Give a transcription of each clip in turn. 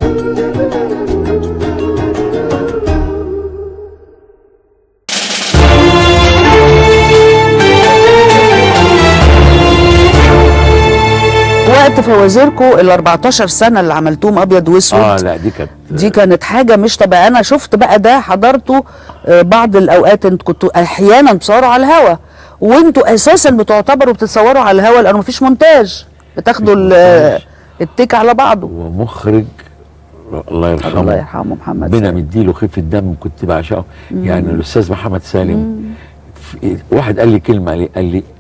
وقت فوازيركم ال 14 سنه اللي عملتوهم ابيض واسود اه لا دي كانت دي كانت حاجه مش طبيعيه انا شفت بقى ده حضرته آه، بعض الاوقات انتوا كنتوا احيانا بتصوروا على الهوا وانتوا اساسا بتعتبروا بتتصوروا على الهوا لانه مفيش مونتاج بتاخدوا ال- آه، التيك على بعضه ومخرج الله يرحمه الله يرحمه محمد ربنا سامي. مديله خفه دم كنت بعشقه يعني الاستاذ محمد سالم في- واحد قال لي كلمه قال لي, قال لي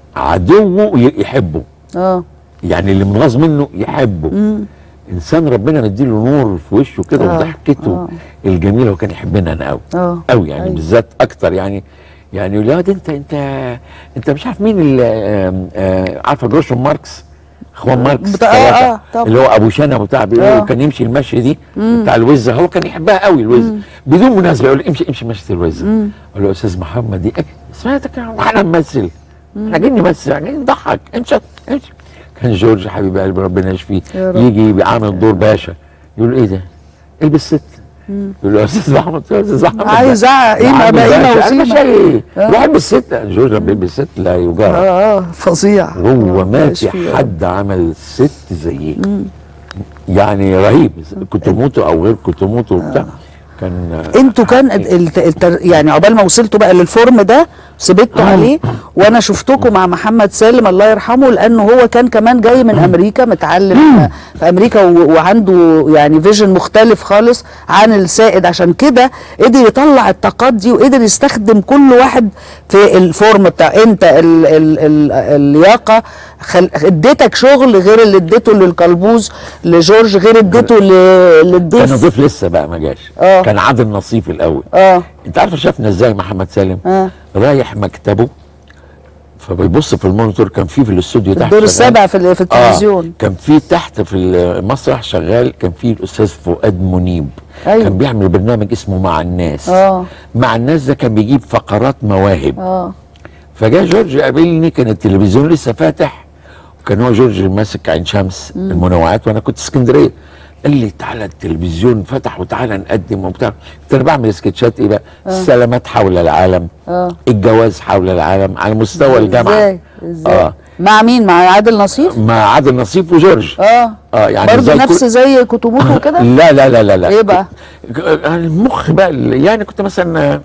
عدوه ي- يحبه اه يعني اللي منغاظ منه يحبه انسان ربنا مديله نور في وشه كده آه، وضحكته آه. الجميله وكان يحبنا انا قوي اه قوي يعني أيوة. بالذات اكتر يعني يعني يقول لي يا واد انت انت انت مش عارف مين اللي آم، آه، عارفه جروشو ماركس اخوان ماركس بتاع- آه، ثلاثة، آه، طبعا. اللي هو ابو شنب وبتاع آه. بيقول كان يمشي المشي دي بتاع الوزه هو كان يحبها قوي الوزه بدون مناسبه يقول لي امشي امشي مشي الوزه اقول له يا استاذ محمد دي إيه؟ سمعتك يا- احنا نمثل احنا جايين نمثل جايين نضحك امشي امشي كان جورج حبيب قلبي ربنا يشفيه يا رب. يجي يبقى عامل دور باشا يقول له ايه ده؟ البس ست يقول له يا استاذ محمد يا استاذ محمد عايز أع- قيمة عامل بقى، قيمة باشا. أنا وسيمة. مش ايه آه. روح البس ست جورج لما بيلبس ست لا يجارى اه اه فظيع هو آه، ما ماشي في فيه، آه. حد عمل ست زيه يعني رهيب كنت موتوا او غير كنت موتوا وبتاع كان انتوا كان ال- الت- يعني عقبال ما وصلتوا بقى للفورم ده ثبتوا عليه وانا شفتكم مع محمد سالم الله يرحمه لانه هو كان كمان جاي من امريكا متعلم في امريكا و- وعنده يعني فيجن مختلف خالص عن السائد عشان كده قدر يطلع الطاقات دي وقدر يستخدم كل واحد في الفورم بتاع انت ال ال ال اللياقه خل... اديتك شغل غير اللي اديته للقلبوز لجورج غير اديته ل- كان للضيف الضيف لسه بقى ما جاش آه. كان عادل نصيف الاول اه انت عارف شافنا ازاي محمد سالم آه. رايح مكتبه فبيبص في المونيتور كان في في الاستوديو تحت الدور شغال. السابع في ال- في التلفزيون آه كان في تحت في المسرح شغال كان في الاستاذ فؤاد منيب أيوة. كان بيعمل برنامج اسمه مع الناس آه. مع الناس ده كان بيجيب فقرات مواهب اه فجاء جورج قابلني كان التلفزيون لسه فاتح وكان هو جورج ماسك عين شمس المنوعات وانا كنت اسكندريه قال لي تعالى التلفزيون فتح وتعالى نقدم وبتاع كنت انا بعمل سكتشات ايه بقى السلامات حول العالم آه. الجواز حول العالم على مستوى الجامعه ازاي ازاي اه مع مين مع عادل نصيف مع عادل نصيف وجورج اه اه يعني برضه زي نفس كل- زي كتبوته كده لا لا لا لا لا ايه بقى ك- المخ بقى ال- يعني كنت مثلا آه،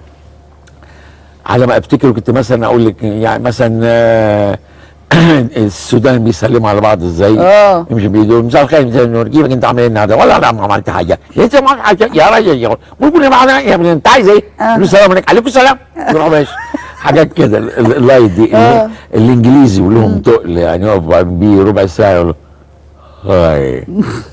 على ما افتكر كنت مثلا اقول لك يعني مثلا آه، السودان بيسلموا على بعض ازاي آه. يمشي بايدهم مساء الخير مساء النور كيفك انت عامل ايه النهارده ولا انا ما عملت حاجه انت ما عملت حاجه يا راجل يا قول كل معنا يا ابني انت عايز ايه؟ آه. يقول السلام عليكم عليكم السلام يروح ماشي حاجات كده ال- ال- اللايت دي آه. الانجليزي ولهم تقل يعني يقف بيه ربع ساعه يقول له هاي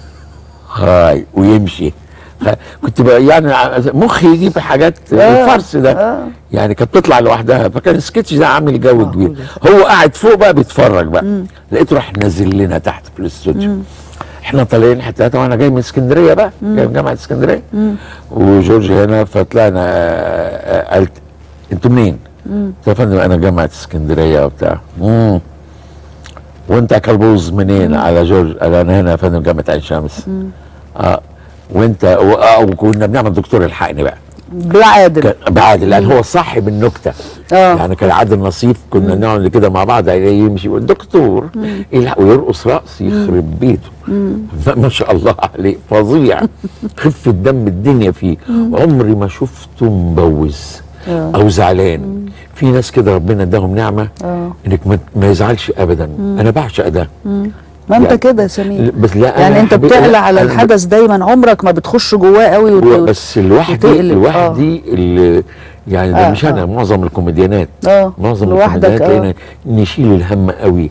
هاي ويمشي خ- كنت بقى يعني ع- مخي يجي في حاجات الفرس ده يعني كانت تطلع لوحدها فكان السكتش ده عامل جو كبير هو قاعد فوق بقى بيتفرج بقى لقيته راح نازل لنا تحت في الاستوديو احنا طالعين حته وانا جاي من اسكندريه بقى جاي من جامعه اسكندريه وجورج هنا فطلعنا آه، آه، قالت انتوا منين؟ قلت له يا فندم انا جامعه اسكندريه وبتاع مم. وانت يا كلبوز منين على جورج قال انا هنا يا فندم جامعه عين شمس اه وانت و- آه، وكنا بنعمل دكتور الحقني بقى بعادل كان بعادل لان هو صاحب النكته آه. يعني كان عادل نصيف كنا نقعد كده مع بعض يمشي يقول دكتور يلحق ويرقص رقص يخرب بيته ما- ما شاء الله عليه فظيع خفه دم الدنيا فيه عمري ما شفته مبوز او زعلان في ناس كده ربنا اداهم نعمه آه. انك ما, ما يزعلش ابدا انا بعشق ده ما انت يعني- كده يا سمير بس لا يعني أنا انت حبيت- بتعلى لا، على أنا الحدث دايما عمرك ما بتخش جواه قوي وت... هو بس لوحدي وتقلب. لوحدي اللي يعني ده آه، مش انا آه. معظم الكوميديانات آه، معظم لوحدك، الكوميديانات آه. لقينا نشيل الهم قوي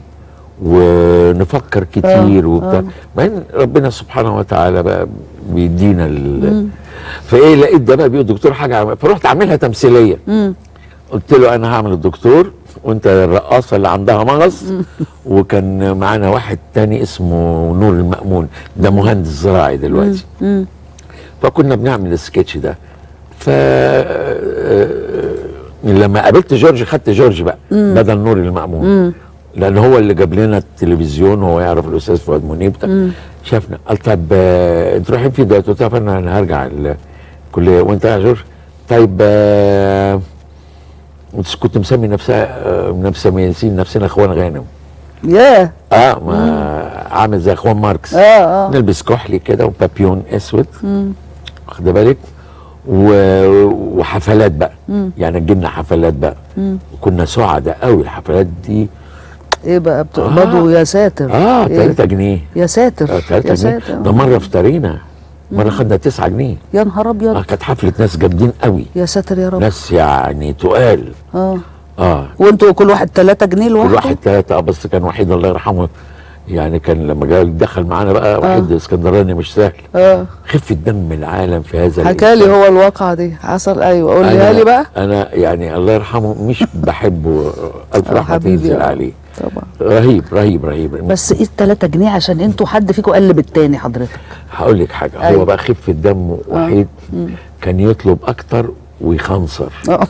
ونفكر كتير وبتاع مع ان ربنا سبحانه وتعالى بقى بيدينا ال... فايه لقيت ده بقى بيقول دكتور حاجه عم- فرحت اعملها تمثيليه قلت له انا هعمل الدكتور وانت الرقاصه اللي عندها مغص وكان معانا واحد تاني اسمه نور المأمون ده مهندس زراعي دلوقتي فكنا بنعمل السكتش ده ف آه، لما قابلت جورج خدت جورج بقى بدل نور المأمون لان هو اللي جاب لنا التلفزيون هو يعرف الاستاذ فؤاد منيب ده شافنا قال طب آه، انتوا رايحين فين دلوقتي؟ قلت له يا فندم انا هرجع الكليه وانت يا جورج طيب آه، كنت مسمي نفسها آه، نفسها مسميين نفسنا اخوان غانم ياه اه ما عامل زي اخوان ماركس اه اه نلبس كحلي كده وبابيون اسود واخده بالك و... وحفلات بقى يعني جبنا حفلات بقى وكنا سعداء قوي الحفلات دي ايه بقى بتقبضوا يا ساتر اه إيه؟ 3 جنيه يا ساتر آه 3 يا جنيه ساتر ده مره افترينا مره خدنا 9 جنيه يا نهار ابيض اه كانت حفله ناس جامدين قوي يا ساتر يا رب ناس يعني تقال اه اه وانتوا كل واحد 3 جنيه كل لوحده واحد ثلاثة اه بس كان وحيد الله يرحمه يعني كان لما جاء دخل معانا بقى وحيد اسكندراني مش سهل اه خفة دم العالم في هذا حكى لي الإنسان. هو الواقعه دي حصل ايوه قوليها أنا- لي بقى انا يعني الله يرحمه مش بحبه الف آه، رحمه حبيبي تنزل آه. عليه طبعا رهيب رهيب رهيب بس ايه التلاتة جنيه عشان انتوا حد فيكم قلب التاني حضرتك هقول لك حاجه أيوة. هو بقى خفه دم وحيد كان يطلب اكتر ويخنصر اه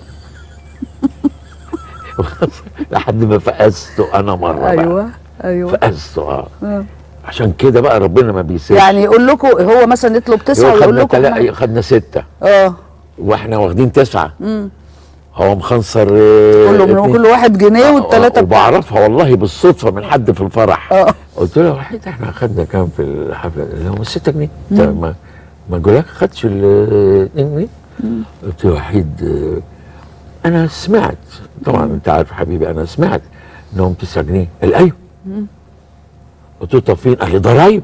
لحد ما فقسته انا مره بقى ايوه ايوه فقسته اه آه. عشان كده بقى ربنا ما بيسيبش يعني يقول لكم هو مثلا يطلب تسعه هو ويقول خدنا لكم تلا... خدنا سته اه واحنا واخدين تسعه مم. هو مخنصر آه، كله من اتنين. كل واحد جنيه والتلاته بتاع وبعرفها والله بالصدفه من حد في الفرح اه قلت له يا وحيد احنا اخدنا كام في الحفله اللي هم 6 جنيه انت ما ما جولاك خدش ال 2 جنيه قلت له يا وحيد آه، انا سمعت طبعا انت عارف حبيبي انا سمعت انهم 9 جنيه قال ايوه قلت له طب فين؟ قال لي ضرايب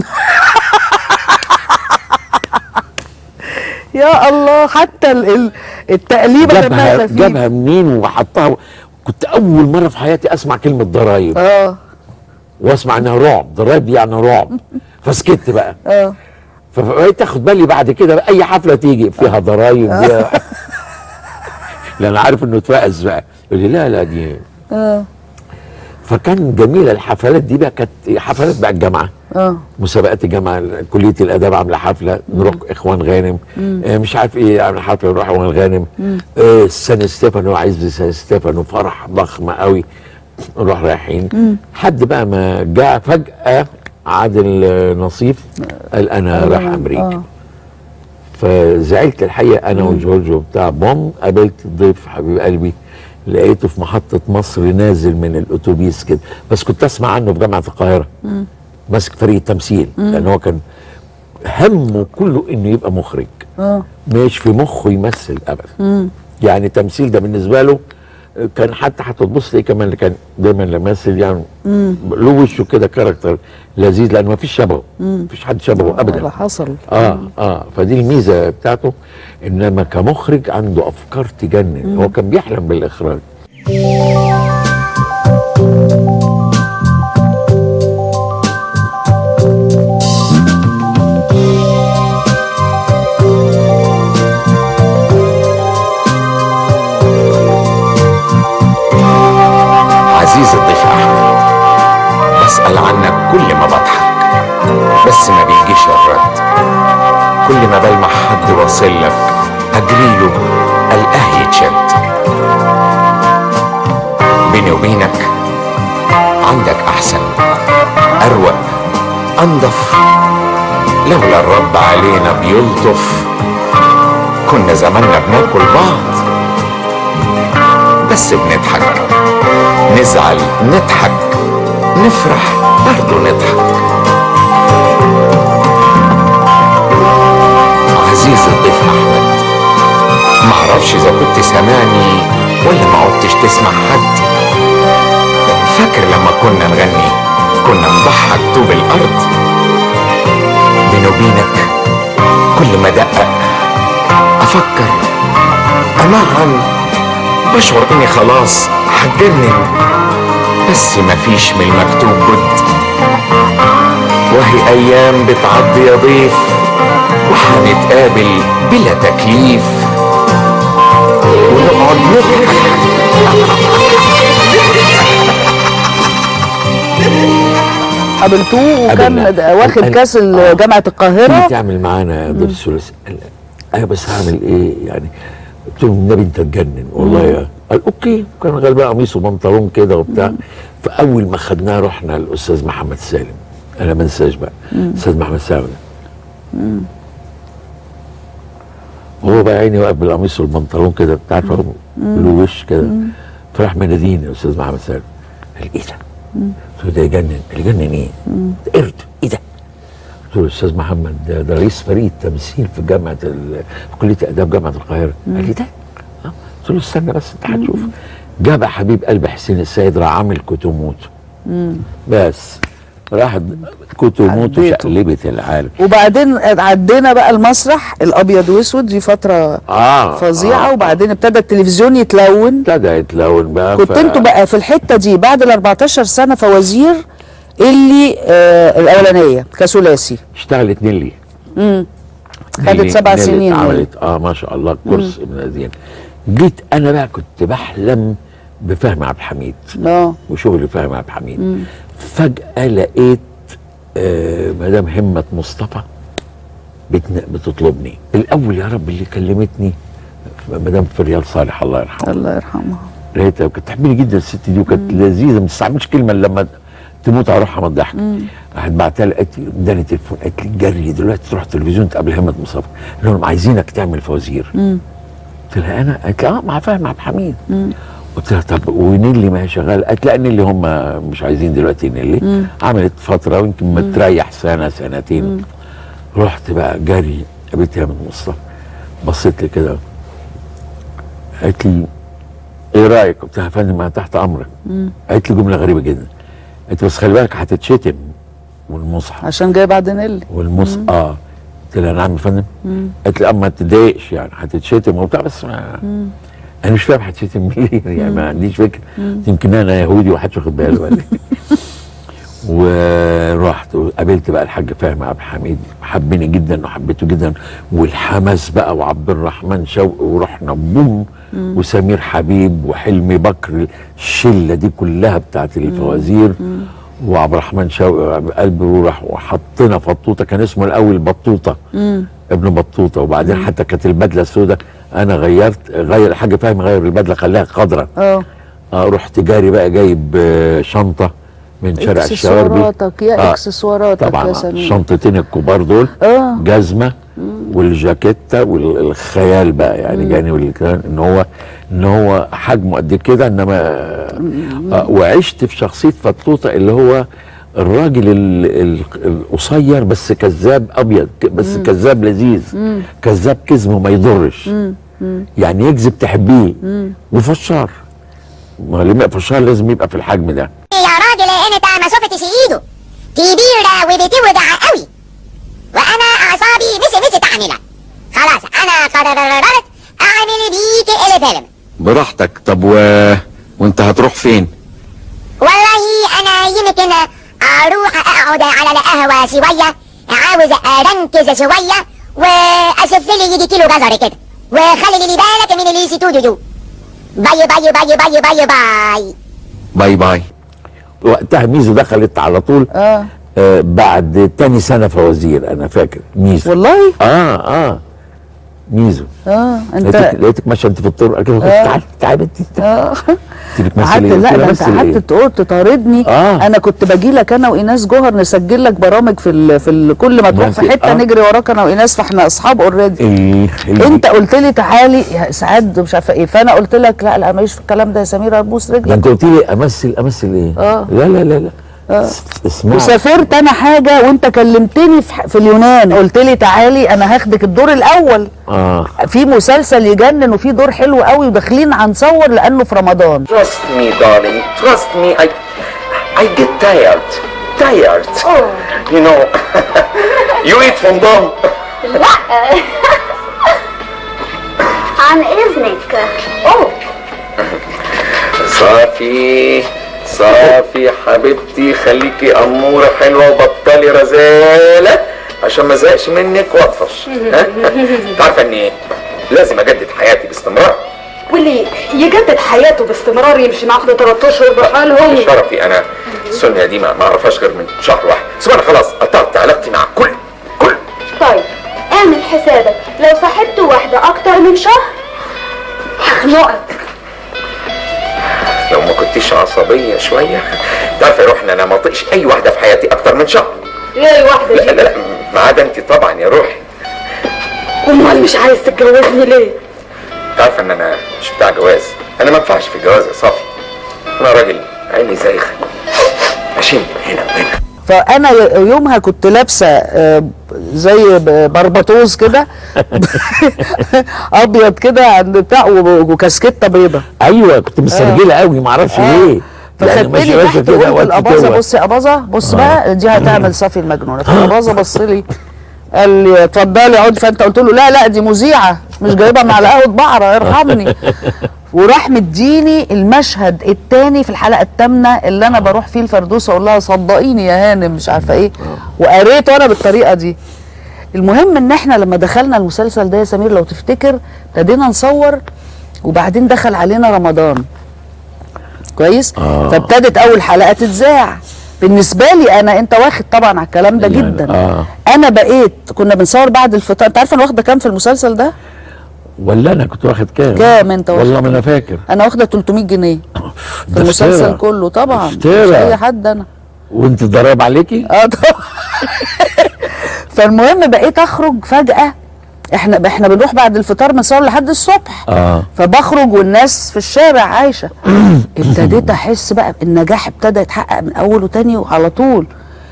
يا الله حتى ال- ال- التقليبه جابها جابها فيه جابها منين وحطها كنت اول مره في حياتي اسمع كلمه ضرايب اه واسمع انها رعب ضرايب دي يعني رعب فسكت بقى اه فبقيت اخد بالي بعد كده بقى اي حفله تيجي فيها ضرايب فيها لان عارف انه اتفقس بقى يقول لي لا لا دي اه فكان جميله الحفلات دي بقى كانت حفلات بقى الجامعه اه مسابقات الجامعه كليه الاداب عامله حفله نروح اخوان غانم آه مش عارف ايه عامله حفله نروح اخوان غانم آه سان ستيفانو عز سان ستيفانو فرح ضخم قوي نروح رايحين حد بقى ما جاء فجاه عادل نصيف قال انا رايح امريكا آه. فزعلت الحقيقه انا وجورج وبتاع بوم قابلت الضيف حبيب قلبي لقيته في محطه مصر نازل من الاتوبيس كده بس كنت اسمع عنه في جامعه القاهره ماسك فريق التمثيل لان هو كان همه كله انه يبقى مخرج اه مش في مخه يمثل ابدا يعني التمثيل ده بالنسبه له كان حتى هتبص تلاقيه كمان اللي كان دايما لما يمثل يعني له وشه كده كاركتر لذيذ لان ما فيش شبهه ما فيش حد شبهه ابدا ده حصل اه اه فدي الميزه بتاعته انما كمخرج عنده افكار تجنن هو كان بيحلم بالاخراج عزيزي الضيف احمد بسأل عنك كل ما بضحك بس ما بيجيش الرد كل ما بلمح حد واصل لك اجريله القاه يتشد بيني وبينك عندك احسن اروق انضف لولا الرب علينا بيلطف كنا زماننا بناكل بعض بس بنضحك نزعل نضحك نفرح برضه نضحك عزيزي الضيف احمد معرفش اذا كنت سامعني ولا ما عدتش تسمع حد فاكر لما كنا نغني كنا نضحك طوب الارض بيني وبينك كل ما دقق افكر انغم بشعر اني خلاص هتجنن بس مفيش من المكتوب بد وهي ايام بتعدي يا ضيف وهنتقابل بلا تكليف ونقعد نضحك قابلتوه وكان قابلنا. ده واخد قال- كاس آه. جامعه تيجي القاهره تعمل معانا ضيف ثلاثي قال ايوه بس هعمل ايه يعني قلت له النبي انت تجنن والله يا قال اوكي كان غالبا قميص وبنطلون كده وبتاع فاول ما خدناه رحنا الاستاذ محمد سالم انا ما انساش بقى استاذ محمد سامي وهو بقى عيني واقف بالقميص والبنطلون كده انت عارفه له وش كده فراح مناديني يا استاذ محمد سامي قال ايه ده؟ قلت له ده يجنن قال يجنن ايه؟ ده قرد ايه ده؟ قلت له استاذ محمد ده, ده رئيس فريق تمثيل في جامعه ال- في كليه اداب جامعه القاهره قال لي ده آه. قلت له استنى بس انت هتشوف جاب يا حبيب قلب حسين السيد راح عامل كتوموتو بس راحت كتوموتو عديته. شقلبت العالم وبعدين عدينا بقى المسرح الابيض واسود دي فتره اه فظيعه آه. وبعدين ابتدى التلفزيون يتلون ابتدى يتلون بقى كنت انتوا بقى في الحته دي بعد ال 14 سنه فوازير اللي آه الاولانيه كثلاثي اشتغلت نيلي خدت نيلي- سبع نيلي سنين نيلي. عملت اه ما شاء الله كورس ابن الذين جيت انا بقى كنت بحلم بفهمي عبد الحميد اه وشغل فهمي عبد الحميد فجاه لقيت آه مدام همه مصطفى بتن... بتطلبني الاول يا رب اللي كلمتني مدام فريال صالح الله يرحمها الله يرحمها لقيتها كانت تحبني جدا الست دي وكانت لذيذه ما تستعملش كلمه إلا لما تموت على روحها من الضحك راحت بعتها لي قالت لي اداني تليفون قالت لي جري دلوقتي تروح التلفزيون تقابل همه مصطفى قال لهم عايزينك تعمل فوازير قلت لها انا قالت لي اه مع فاهم عبد الحميد قلت لها طب ونيلي ما هي شغاله قالت لا نيلي هم مش عايزين دلوقتي نيلي عملت فتره ويمكن متريح سنه سنتين رحت بقى جري قابلت همه مصطفى بصيت لي كده قالت لي ايه رايك؟ قلت لها يا فندم انا تحت امرك قالت لي جمله غريبه جدا قالت لي بس خلي بالك هتتشتم والمصحف عشان جاي بعد نيلي والمص اه قلت لها نعم يا فندم قالت لي اه ما تتضايقش يعني هتتشتم وبتاع بس ما انا مش فاهم هتشتم ليه يعني ما عنديش فكره يمكن انا يهودي ومحدش واخد باله ولا إيه. ورحت وقابلت بقى الحاج فهمي عبد الحميد حبني جدا وحبيته جدا والحماس بقى وعبد الرحمن شوقي ورحنا بوم وسمير حبيب وحلمي بكر الشله دي كلها بتاعت الفوازير وعبد الرحمن شوقي قلبي وراح وحطينا فطوطه كان اسمه الاول بطوطه ابن بطوطه وبعدين حتى كانت البدله السوداء انا غيرت غير الحاج فهمي غير البدله خلاها خضراء اه آه رحت جاري بقى جايب آه، شنطه من شارع الشواربي اكسسواراتك يا آه، اكسسواراتك طبعا يا سمير الشنطتين الكبار دول اه جزمه والجاكيته والخيال بقى يعني جاني والكلام ان هو ان هو حجمه قد كده انما آه وعشت في شخصيه فطوطه اللي هو الراجل ال- ال- القصير بس كذاب ابيض ك- بس كذاب لذيذ كذاب كذبه ما يضرش يعني يكذب تحبيه وفشار ما لما يبقى فشار لازم يبقى في الحجم ده يا راجل انت ما شفتش ايده كبيرة وبتوجع قوي وانا اعصابي مش مش تعملها خلاص انا قررت اعمل بيك الفيلم براحتك طب و... وانت هتروح فين والله انا يمكن اروح اقعد على القهوة شوية عاوز اركز شوية واشوف لي يجي كيلو جزر كده وخلي لي بالك من الاستوديو دو باي باي باي باي باي باي باي باي وقتها ميزو دخلت على طول اه آه بعد تاني سنه فوازير انا فاكر ميزو والله اه اه ميزو اه لقيتك انت لقيتك ماشيه انت في الطرق كده آه. تعالي تعالي انت اه قلت لك قعدت مثل ايه؟ لا قلت ده لها انت مثل قعدت ايه؟ تقول تطاردني آه. انا كنت باجي لك انا وايناس جوهر نسجل لك برامج في ال في ال كل ما تروح ما في في- حته آه. نجري وراك انا وايناس فاحنا اصحاب اوريدي ال- ال- انت قلت لي تعالي يا سعاد مش عارفه ايه فانا قلت لك لا لا ماليش في الكلام ده يا سمير ابوس ده رجلك انت قلت لي امثل امثل ايه؟ آه. لا لا لا لا اس- اسمع وسافرت انا حاجه وانت كلمتني في, ح- في اليونان قلت لي تعالي انا هاخدك الدور الاول اه في مسلسل يجنن وفي دور حلو قوي وداخلين هنصور لانه في رمضان Trust me, darling. Trust me. I, I get tired. Tired. Oh. You know. you eat fondant. عن اذنك اوه صافي صافي حبيبتي خليكي أمورة حلوة وبطلي رزالة عشان ما ازهقش منك واطفش ها؟ تعرف اني لازم اجدد حياتي باستمرار واللي يجدد حياته باستمرار يمشي معاه 3 اشهر بحالهم شرفي انا السنة دي ما ما اعرفهاش غير من شهر واحد ثم انا خلاص قطعت علاقتي مع كل كل طيب اعمل حسابك لو صاحبت واحدة أكتر من شهر هخنقك لو ما كنتيش عصبية شوية تعرفي يا روحنا انا ما اطيقش اي واحدة في حياتي اكتر من شهر ايه الواحده لا دي لا لا ما عدا انت طبعا يا روحي امال مش عايز تتجوزني ليه انت عارفه ان انا مش بتاع جواز انا ما ينفعش في الجواز يا صافي انا راجل عيني زايخه اشم هنا وهنا فانا ي- يومها كنت لابسه آه، زي ب- بربطوز كده ابيض كده عند بتاع و- وكاسكته بيضه ايوه كنت مسترجله قوي ما اعرفش ليه يعني ماشي فخدتني ماشي تحت كده قلت وقت الاباظه توه. بصي اباظه بص بقى دي هتعمل صافي المجنونه فالاباظه بص لي قال لي اتفضلي اقعدي فانت قلت له لا لا دي مذيعه مش جايبه على قهوه بقره ارحمني وراح مديني المشهد التاني في الحلقه الثامنه اللي انا بروح فيه الفردوس اقول لها صدقيني يا هانم مش عارفه ايه وقريت وانا بالطريقه دي المهم ان احنا لما دخلنا المسلسل ده يا سمير لو تفتكر ابتدينا نصور وبعدين دخل علينا رمضان كويس آه. فابتدت اول حلقه تتذاع بالنسبه لي انا انت واخد طبعا على الكلام ده يعني جدا آه. انا بقيت كنا بنصور بعد الفطار انت عارفه انا واخده كام في المسلسل ده ولا انا كنت واخد كام كام انت واخد والله ما انا فاكر انا واخده 300 جنيه في ده المسلسل افتراء. كله طبعا مش افتراء. اي حد انا وانت ضرب عليكي اه طبعا فالمهم بقيت اخرج فجاه احنا احنا بنروح بعد الفطار بنصور لحد الصبح اه فبخرج والناس في الشارع عايشه ابتديت احس بقى النجاح ابتدى يتحقق من اول وتاني وعلى طول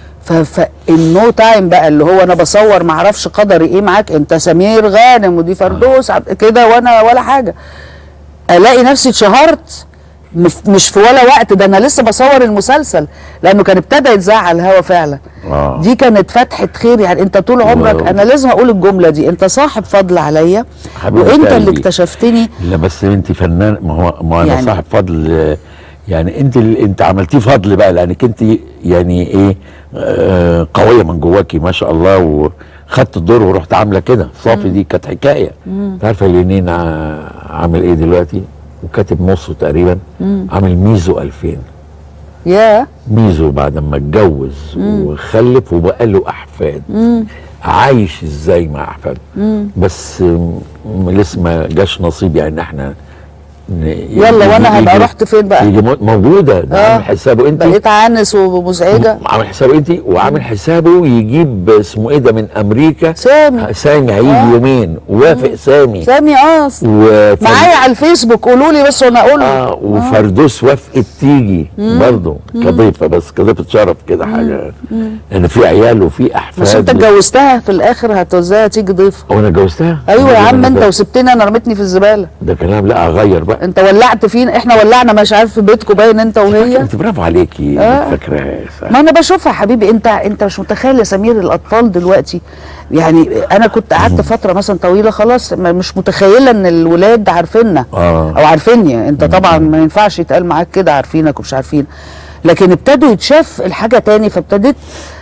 فالنو تايم بقى اللي هو انا بصور ما اعرفش قدري ايه معاك انت سمير غانم ودي فردوس عبد- كده وانا ولا حاجه الاقي نفسي اتشهرت مف- مش في ولا وقت ده انا لسه بصور المسلسل لانه كان ابتدى يتذاع على الهوا فعلا آه. دي كانت فتحه خير يعني انت طول عمرك واو. انا لازم اقول الجمله دي انت صاحب فضل عليا حبيبة وانت اللي قلبي. اكتشفتني لا بس انت فنان ما هو ما انا يعني- يعني صاحب فضل آه، يعني انت اللي انت عملتيه فضل بقى لانك انت يعني ايه آه قويه من جواكي ما شاء الله وخدت الدور ورحت عامله كده صافي دي كانت حكايه انت عارفه لينين ع- عامل ايه دلوقتي وكاتب نصه تقريبا عامل ميزو 2000 يا ميزو بعد ما اتجوز وخلف وبقى له احفاد عايش ازاي مع احفاده بس م- لسه ما جاش نصيب يعني احنا ن- يلا وانا هبقى يجي- رحت فين بقى يجي مو- موجوده ده آه. عامل حسابه انت بقيت عانس ومزعجه عامل حسابه انت وعامل حسابه يجيب اسمه ايه ده من امريكا سامي سامي هيجي آه. يومين ووافق سامي سامي اه وفر- معايا على الفيسبوك قولوا لي بس وانا اقول له اه وفردوس وافقت تيجي برضه كضيفه بس كضيفه شرف كده حاجه لان في عيال وفي احفاد مش انت اتجوزتها في الاخر هتوزعها تيجي ضيفه هو انا اتجوزتها؟ ايوه يا ده عم أنا انت ده- وسبتني انا رميتني في الزباله ده كلام لا اغير بقى انت ولعت فينا احنا ولعنا مش عارف في بيتكم باين انت وهي انت برافو عليكي آه. فاكراها صح. ما انا بشوفها حبيبي انت انت مش متخيل يا سمير الاطفال دلوقتي يعني انا كنت قعدت فتره مثلا طويله خلاص ما- مش متخيله ان الولاد عارفيننا آه. او عارفيني انت طبعا ما ينفعش يتقال معاك كده عارفينك ومش عارفين لكن ابتدوا يتشاف الحاجه تاني فابتديت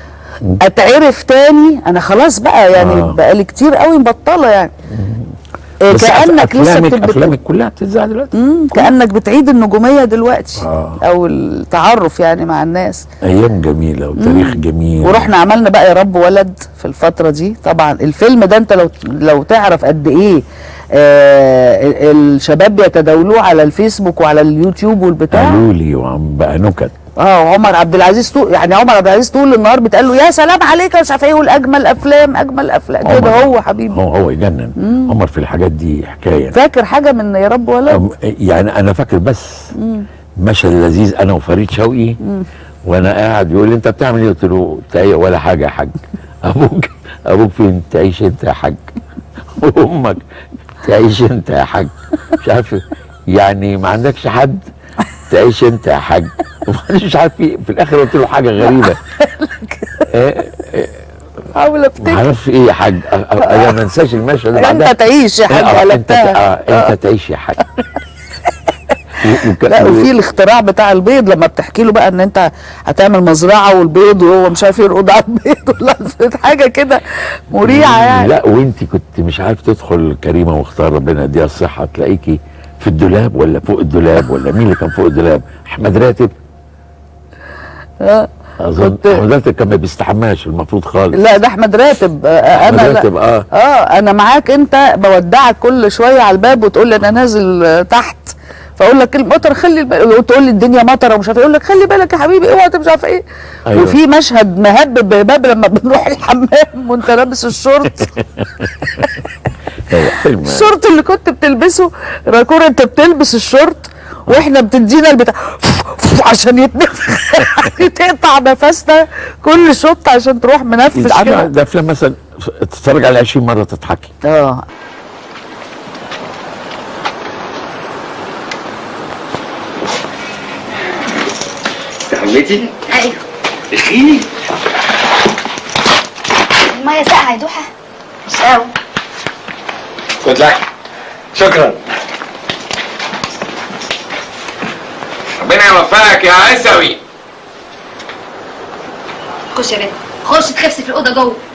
اتعرف تاني انا خلاص بقى يعني آه. بقالي كتير قوي مبطله يعني آه، بس كانك لسه افلامك بتبقى افلامك كلها بتتذاع دلوقتي مم، كانك بتعيد النجوميه دلوقتي آه. او التعرف يعني مع الناس ايام جميله وتاريخ جميل ورحنا عملنا بقى يا رب ولد في الفترة دي طبعا الفيلم ده انت لو لو تعرف قد ايه آه الشباب بيتداولوه على الفيسبوك وعلى اليوتيوب والبتاع قالوا لي وعم بقى نكت اه عمر عبد العزيز طول يعني عمر عبد العزيز طول النهار بيتقال له يا سلام عليك مش عارف ايه يقول اجمل افلام اجمل افلام كده عمر. هو حبيبي هو هو يجنن عمر في الحاجات دي حكايه فاكر حاجة من يا رب ولد أم- يعني انا فاكر بس مشهد لذيذ انا وفريد شوقي وانا قاعد يقول لي انت بتعمل ايه قلت له تعي ولا حاجه يا حاج ابوك ابوك فين تعيش انت يا حاج وامك تعيش انت يا حاج مش عارف يعني ما عندكش حد تعيش انت يا حاج مش عارف ايه في الاخر قلت له حاجه غريبه حاول ما افتكر اعرفش ايه يا حاج أ- أ- انا ما انساش المشهد ده بعدها انت تعيش يا حاج آه، انت قلبتها آه، انت تعيش يا حاج و- وك- لا و- وفي الاختراع بتاع البيض لما بتحكي له بقى ان انت هتعمل مزرعه والبيض وهو مش عارف يرقد على البيض ولا حاجه كده مريعه يعني لا وانت كنت مش عارف تدخل كريمه واختار ربنا يديها الصحه تلاقيكي في الدولاب ولا فوق الدولاب ولا مين اللي كان فوق الدولاب؟ احمد راتب آه. اظن كنت- احمد راتب كان ما بيستحماش المفروض خالص لا ده احمد راتب آه، أحمد انا لا. راتب، آه. اه انا معاك انت بودعك كل شويه على الباب وتقول لي انا نازل آه، تحت فاقول لك المطر خلي الب... تقول لي الدنيا مطره ومش عارف إيه، يقول لك خلي بالك يا حبيبي اوعى مش عارف ايه أيوة. وفي مشهد مهبب بهباب لما بنروح الحمام وانت لابس الشورت هو فيلم الشورت اللي كنت بتلبسه راكور انت بتلبس الشورت واحنا بتدينا البتاع عشان يتنفخ تقطع نفسنا كل شوط عشان تروح منفس عارفه كده ده افلام مثلا تتفرج على 20 مره تضحكي اه تحميتي؟ ايوه اخيني الميه ساقعه يا دوحه مش قوي خد لك شكرا ربنا يوفقك يا عيسوي خش يا بنت خش تخفسي في الاوضه جوه